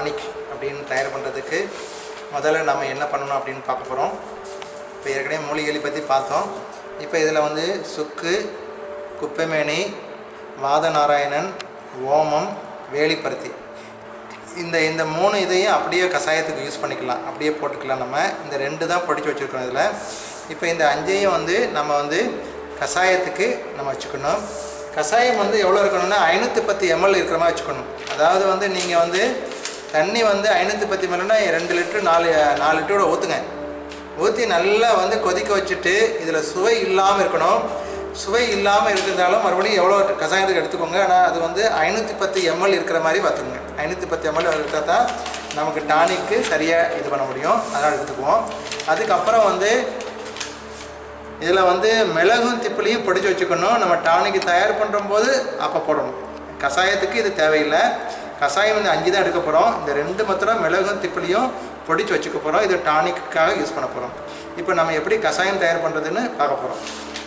tonic அப்படின்னு தயார் பண்ணுறதுக்கு முதல்ல நம்ம என்ன பண்ணணும் அப்படின்னு பார்க்க போகிறோம் இப்போ ஏற்கனவே மூலிகைகளை பற்றி பார்த்தோம் இப்போ இதில் வந்து சுக்கு குப்பைமேனி வாதநாராயணன் ஓமம் வேலிப்பருத்தி இந்த இந்த மூணு இதையும் அப்படியே கஷாயத்துக்கு யூஸ் பண்ணிக்கலாம் அப்படியே போட்டுக்கலாம் நம்ம இந்த ரெண்டு தான் பொடிச்சு வச்சுருக்கோம் இதில் இப்போ இந்த அஞ்சையும் வந்து நம்ம வந்து கஷாயத்துக்கு நம்ம வச்சுக்கணும் கஷாயம் வந்து எவ்வளோ இருக்கணும்னா ஐநூற்றி பத்து எம்எல் இருக்கிற மாதிரி வச்சுக்கணும் அதாவது வந்து நீங்கள் வந்து தண்ணி வந்து ஐநூற்றி பத்து எம்எல்னா ரெண்டு லிட்ரு நாலு நாலு லிட்டரோட ஊற்றுங்க ஊற்றி நல்லா வந்து கொதிக்க வச்சுட்டு இதில் சுவை இல்லாமல் இருக்கணும் சுவை இல்லாமல் இருக்கிறதாலும் மறுபடியும் எவ்வளோ கஷாயத்துக்கு எடுத்துக்கோங்க ஆனால் அது வந்து ஐநூற்றி பத்து எம்எல் இருக்கிற மாதிரி பார்த்துக்கோங்க ஐநூற்றி பத்து எம்எல் எடுத்தால் தான் நமக்கு டானிக்கு சரியாக இது பண்ண முடியும் அதனால் எடுத்துக்குவோம் அதுக்கப்புறம் வந்து இதில் வந்து மிளகும் திப்பிலையும் பொடிச்சு வச்சுக்கணும் நம்ம டானிக்கு தயார் பண்ணும்போது அப்போ போடணும் கஷாயத்துக்கு இது தேவையில்லை கஷாயம் வந்து அஞ்சு தான் எடுக்க போகிறோம் இந்த ரெண்டு மாத்திரம் மிளகும் திப்பிலையும் பொடிச்சு வச்சுக்க போகிறோம் இது டானிக்காக யூஸ் பண்ண போகிறோம் இப்போ நம்ம எப்படி கஷாயம் தயார் பண்ணுறதுன்னு பார்க்க போகிறோம்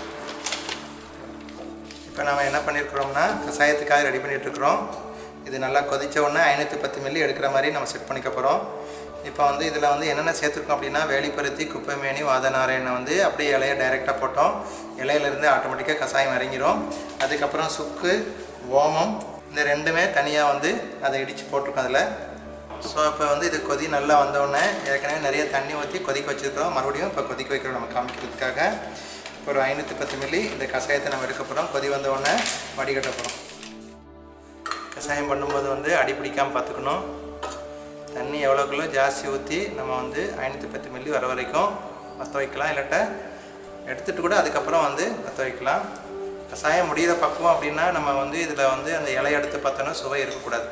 இப்போ நம்ம என்ன பண்ணியிருக்கிறோம்னா கஷாயத்துக்காக ரெடி பண்ணிகிட்ருக்குறோம் இது நல்லா கொதிச்ச உடனே ஐநூற்றி பத்து மில்லி எடுக்கிற மாதிரி நம்ம செட் பண்ணிக்க போகிறோம் இப்போ வந்து இதில் வந்து என்னென்ன சேர்த்துருக்கோம் அப்படின்னா வேலிப்பருத்தி குப்பைமேனி வாதநாராயணை வந்து அப்படியே இலையை டைரெக்டாக போட்டோம் இலையிலேருந்து ஆட்டோமேட்டிக்காக கஷாயம் இறங்கிரும் அதுக்கப்புறம் சுக்கு ஓமம் இந்த ரெண்டுமே தனியாக வந்து அதை இடித்து போட்டிருக்கோம் அதில் ஸோ இப்போ வந்து இது கொதி நல்லா வந்தோடனே ஏற்கனவே நிறைய தண்ணி ஊற்றி கொதிக்க வச்சுருக்கோம் மறுபடியும் இப்போ கொதிக்க வைக்கிறோம் நம்ம காமிக்கிறதுக்காக இப்போ ஒரு ஐநூற்றி பத்து மில்லி இந்த கஷாயத்தை நம்ம எடுக்க போகிறோம் கொதி வந்த உடனே வடிகட்ட போகிறோம் கஷாயம் பண்ணும்போது வந்து அடி பிடிக்காமல் பார்த்துக்கணும் தண்ணி எவ்வளோக்குள்ளோ ஜாஸ்தி ஊற்றி நம்ம வந்து ஐநூற்றி பத்து மில்லி வர வரைக்கும் வற்ற வைக்கலாம் இல்லாட்ட எடுத்துகிட்டு கூட அதுக்கப்புறம் வந்து வற்ற வைக்கலாம் கஷாயம் முடிகிற பக்குவம் அப்படின்னா நம்ம வந்து இதில் வந்து அந்த இலையை எடுத்து பார்த்தோன்னா சுவை இருக்கக்கூடாது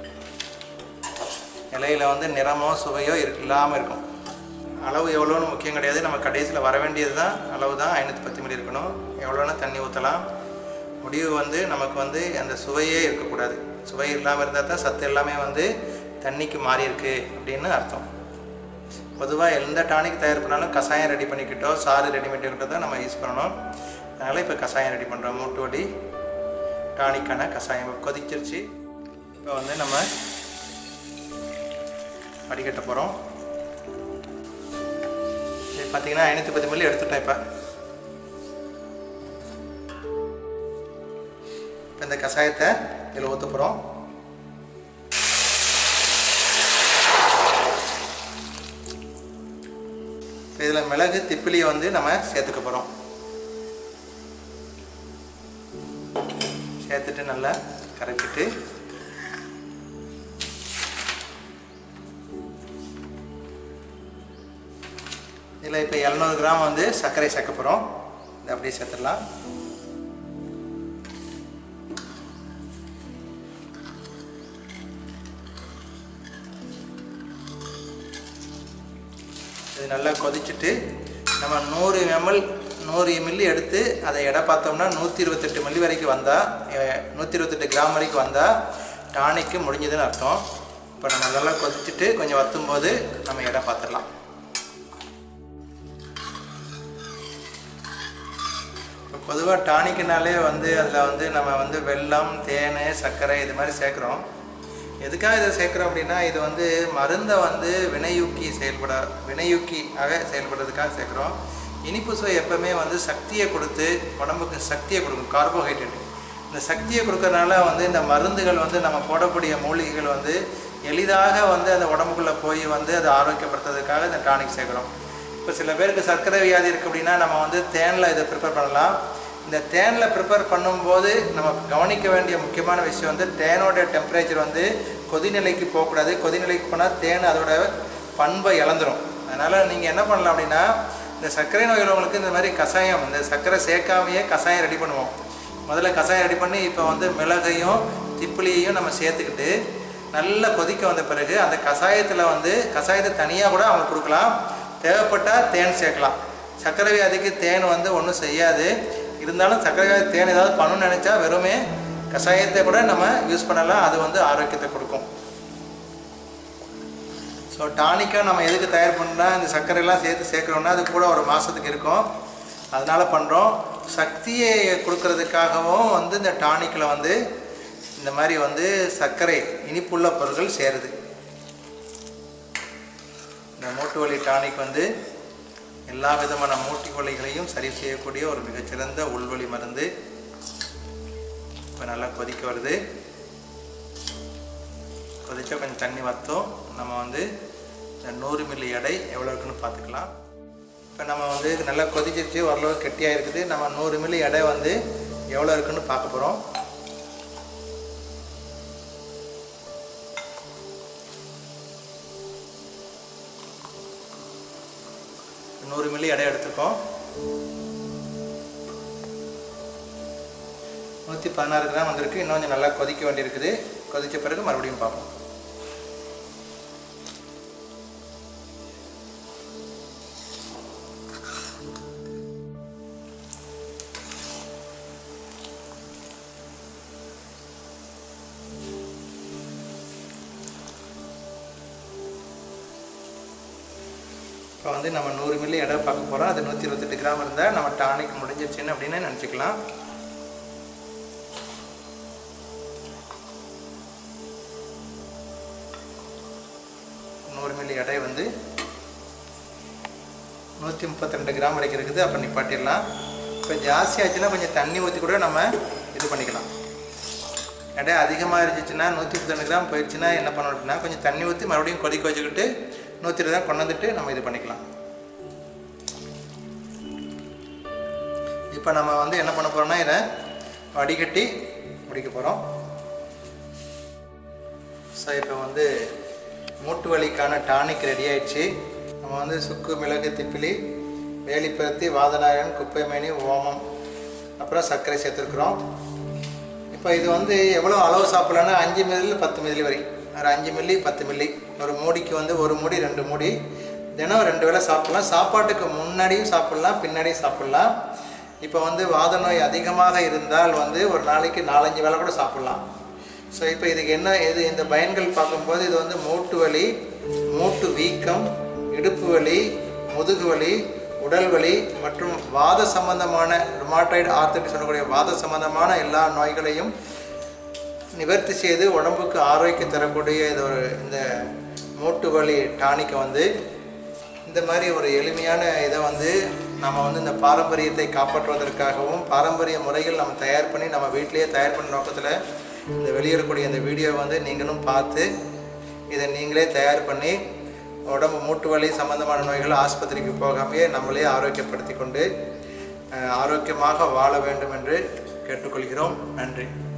இலையில வந்து நிறமோ சுவையோ இருக்கு இல்லாமல் இருக்கும் அளவு எவ்வளோன்னு முக்கியம் கிடையாது நம்ம கடைசியில் வர வேண்டியது தான் அளவு தான் ஐநூற்றி பத்து மில்லி இருக்கணும் எவ்வளோன்னு தண்ணி ஊற்றலாம் முடிவு வந்து நமக்கு வந்து அந்த சுவையே இருக்கக்கூடாது சுவை இல்லாமல் இருந்தால் தான் சத்து எல்லாமே வந்து தண்ணிக்கு மாறி இருக்கு அப்படின்னு அர்த்தம் பொதுவாக எந்த டானிக் தயார் பண்ணாலும் கஷாயம் ரெடி பண்ணிக்கிட்டோ சாறு ரெடி பண்ணிக்கிட்டோ தான் நம்ம யூஸ் பண்ணணும் அதனால் இப்போ கஷாயம் ரெடி பண்ணுறோம் மூட்டு வலி டானிக்கான கஷாயம் இப்ப கொதிச்சிருச்சு இப்போ வந்து நம்ம வடிகட்ட போகிறோம் இது பார்த்தீங்கன்னா ஐநூற்றி பத்து மில்லி எடுத்துட்டேன் இப்போ இப்போ இந்த கஷாயத்தை இதில் ஊற்ற போகிறோம் இதில் மிளகு திப்பிலியை வந்து நம்ம சேர்த்துக்க போகிறோம் சேர்த்துட்டு நல்லா கரைச்சிட்டு இதில் இப்போ எழுநூறு கிராம் வந்து சர்க்கரை சேர்க்க போகிறோம் இதை அப்படியே சேர்த்துடலாம் இது நல்லா கொதிச்சுட்டு நம்ம நூறு எம்எல் நூறு மில்லி எடுத்து அதை எடை பார்த்தோம்னா நூற்றி இருபத்தெட்டு மில்லி வரைக்கும் வந்தால் நூற்றி இருபத்தெட்டு கிராம் வரைக்கும் வந்தால் டானிக்கு முடிஞ்சதுன்னு அர்த்தம் இப்போ நம்ம நல்லா கொதிச்சுட்டு கொஞ்சம் வத்தும்போது நம்ம எடை பார்த்துடலாம் இப்போ பொதுவாக டானிக்குனாலே வந்து அதில் வந்து நம்ம வந்து வெல்லம் தேன் சர்க்கரை இது மாதிரி சேர்க்குறோம் எதுக்காக இதை சேர்க்குறோம் அப்படின்னா இது வந்து மருந்தை வந்து வினையூக்கி செயல்பட வினையூக்கியாக செயல்படுறதுக்காக சேர்க்குறோம் இனிப்பு சுவை எப்பவுமே வந்து சக்தியை கொடுத்து உடம்புக்கு சக்தியை கொடுக்கும் கார்போஹைட்ரேட் இந்த சக்தியை கொடுக்கறனால வந்து இந்த மருந்துகள் வந்து நம்ம போடக்கூடிய மூலிகைகள் வந்து எளிதாக வந்து அந்த உடம்புக்குள்ளே போய் வந்து அதை ஆரோக்கியப்படுத்துறதுக்காக இந்த டானிக் சேர்க்குறோம் இப்போ சில பேருக்கு சர்க்கரை வியாதி இருக்குது அப்படின்னா நம்ம வந்து தேனில் இதை ப்ரிப்பேர் பண்ணலாம் இந்த தேனில் ப்ரிப்பேர் பண்ணும்போது நம்ம கவனிக்க வேண்டிய முக்கியமான விஷயம் வந்து தேனோட டெம்பரேச்சர் வந்து கொதிநிலைக்கு போகக்கூடாது கொதிநிலைக்கு போனால் தேன் அதோட பண்பை இழந்துரும் அதனால் நீங்கள் என்ன பண்ணலாம் அப்படின்னா இந்த சர்க்கரை நோய் உள்ளவங்களுக்கு இந்த மாதிரி கஷாயம் இந்த சர்க்கரை சேர்க்காமையே கஷாயம் ரெடி பண்ணுவோம் முதல்ல கஷாயம் ரெடி பண்ணி இப்போ வந்து மிளகையும் திப்பிலியையும் நம்ம சேர்த்துக்கிட்டு நல்லா கொதிக்க வந்த பிறகு அந்த கஷாயத்தில் வந்து கஷாயத்தை தனியாக கூட அவங்க கொடுக்கலாம் தேவைப்பட்டால் தேன் சேர்க்கலாம் சர்க்கரை வியாதிக்கு தேன் வந்து ஒன்றும் செய்யாது இருந்தாலும் சர்க்கரை வியாதி தேன் ஏதாவது பண்ணணும்னு நினச்சா வெறுமே கஷாயத்தை கூட நம்ம யூஸ் பண்ணலாம் அது வந்து ஆரோக்கியத்தை கொடுக்கும் ஸோ டானிக்காக நம்ம எதுக்கு தயார் பண்ணா இந்த சர்க்கரையெல்லாம் சேர்த்து சேர்க்குறோம்னா அது கூட ஒரு மாதத்துக்கு இருக்கும் அதனால் பண்ணுறோம் சக்தியை கொடுக்கறதுக்காகவும் வந்து இந்த டானிக்கில் வந்து இந்த மாதிரி வந்து சர்க்கரை இனிப்புள்ள பொருட்கள் சேருது இந்த மூட்டு வலி டானிக் வந்து எல்லா விதமான மூட்டு வலிகளையும் சரி செய்யக்கூடிய ஒரு மிகச்சிறந்த உள்வலி மருந்து இப்போ நல்லா கொதிக்க வருது கொதிச்சா கொஞ்சம் தண்ணி வற்றோம் நம்ம வந்து இந்த நூறு மில்லி எடை எவ்வளோ இருக்குன்னு பார்த்துக்கலாம் இப்போ நம்ம வந்து நல்லா கொதிச்சிருச்சு ஓரளவு கெட்டியாக இருக்குது நம்ம நூறு மில்லி எடை வந்து எவ்வளோ இருக்குன்னு பார்க்க போகிறோம் நூறு மில்லி எடை எடுத்துக்கோம் நூற்றி பதினாறு கிராம் வந்திருக்கு இன்னும் கொஞ்சம் நல்லா கொதிக்க வேண்டியிருக்குது கொதித்த பிறகு மறுபடியும் பார்ப்போம் இப்போ வந்து நம்ம நூறு மில்லி எடை பார்க்க போகிறோம் அது நூற்றி இருபத்தெட்டு கிராம் இருந்தால் நம்ம டானிக் முடிஞ்சிருச்சுன்னு அப்படின்னு நினச்சிக்கலாம் நூறு மில்லி எடை வந்து நூற்றி முப்பத்தி ரெண்டு கிராம் வரைக்கும் இருக்குது அப்போ நிப்பாட்டிடலாம் இப்போ ஜாஸ்தி ஆச்சுன்னா கொஞ்சம் தண்ணி ஊற்றி கூட நம்ம இது பண்ணிக்கலாம் எடை அதிகமாக இருந்துச்சுன்னா நூற்றி முப்பத்தி கிராம் போயிடுச்சுன்னா என்ன பண்ணணும் அப்படின்னா கொஞ்சம் தண்ணி ஊற்றி மறுபடியும் கொதிக்க வச்சுக்கிட்டு நூற்றி இருபது கொண்டு வந்துட்டு நம்ம இது பண்ணிக்கலாம் இப்போ நம்ம வந்து என்ன பண்ண போகிறோம்னா இதை வடிகட்டி முடிக்க போகிறோம் ஸோ இப்போ வந்து மூட்டு வலிக்கான டானிக் ரெடி ஆயிடுச்சு நம்ம வந்து சுக்கு மிளகு திப்பிலி வேலிப்பருத்தி வாதநாயகன் குப்பைமேனி ஓமம் அப்புறம் சர்க்கரை சேர்த்துருக்குறோம் இப்போ இது வந்து எவ்வளோ அளவு சாப்பிட்லான்னா அஞ்சு மில்லி பத்து மில்லி வரை ஒரு அஞ்சு மில்லி பத்து மில்லி ஒரு மூடிக்கு வந்து ஒரு மூடி ரெண்டு மூடி தினம் ரெண்டு வேளை சாப்பிட்லாம் சாப்பாட்டுக்கு முன்னாடியும் சாப்பிட்லாம் பின்னாடியும் சாப்பிட்லாம் இப்போ வந்து வாத நோய் அதிகமாக இருந்தால் வந்து ஒரு நாளைக்கு நாலஞ்சு வேளை கூட சாப்பிட்லாம் ஸோ இப்போ இதுக்கு என்ன இது இந்த பயன்கள் பார்க்கும்போது இது வந்து மூட்டு வலி மூட்டு வீக்கம் இடுப்பு வலி முதுகு வலி உடல் வலி மற்றும் வாத சம்பந்தமான ருமாட்டாய்டு ஆர்த்தடிஸ் சொல்லக்கூடிய வாத சம்பந்தமான எல்லா நோய்களையும் நிவர்த்தி செய்து உடம்புக்கு ஆரோக்கியம் தரக்கூடிய இது ஒரு இந்த மூட்டு வலி டானிக்கை வந்து இந்த மாதிரி ஒரு எளிமையான இதை வந்து நம்ம வந்து இந்த பாரம்பரியத்தை காப்பாற்றுவதற்காகவும் பாரம்பரிய முறைகள் நம்ம தயார் பண்ணி நம்ம வீட்டிலேயே தயார் பண்ண நோக்கத்தில் இந்த வெளியிடக்கூடிய இந்த வீடியோ வந்து நீங்களும் பார்த்து இதை நீங்களே தயார் பண்ணி உடம்பு மூட்டு வலி சம்பந்தமான நோய்கள் ஆஸ்பத்திரிக்கு போகாமையே நம்மளே ஆரோக்கியப்படுத்தி கொண்டு அஹ், ஆரோக்கியமாக வாழ வேண்டும் என்று கேட்டுக்கொள்கிறோம் நன்றி